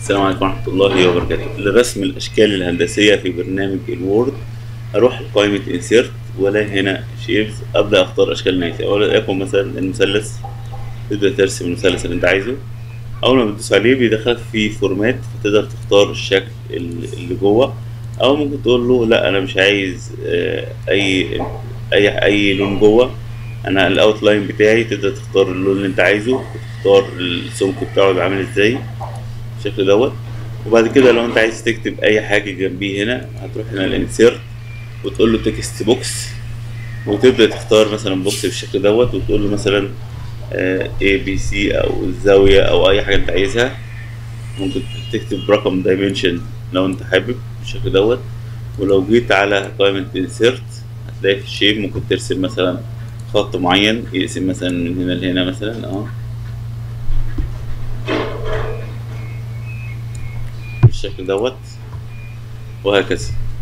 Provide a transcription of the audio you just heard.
السلام عليكم ورحمة الله وبركاته لرسم الأشكال الهندسية في برنامج الوورد أروح لقائمة انسيرت وألاقي هنا شيبز أبدأ أختار أشكال نهائية وليكن مثلا المثلث تبدأ ترسم المثلث اللي أنت عايزه أول ما بتدوس عليه بيدخلك في فورمات فتقدر تختار الشكل اللي جوه أو ممكن تقول له لا أنا مش عايز آه، أي أي أي لون جوه أنا الأوتلاين بتاعي تقدر تختار اللون اللي أنت عايزه وتختار السمك بتاعه يبقى عامل إزاي بالشكل دوت وبعد كده لو انت عايز تكتب اي حاجه جنبيه هنا هتروح هنا الانسيرت وتقول له تكست بوكس وتبدا تختار مثلا بوكس بالشكل دوت وتقول له مثلا اي بي سي او الزاويه او اي حاجه انت عايزها ممكن تكتب رقم دايمنشن لو انت حابب بالشكل دوت ولو جيت على قائمه انسيرت هتلاقي في الشيب ممكن ترسم مثلا خط معين يقسم مثلا من هنا لهنا مثلا اه بالشكل دوت وهكذا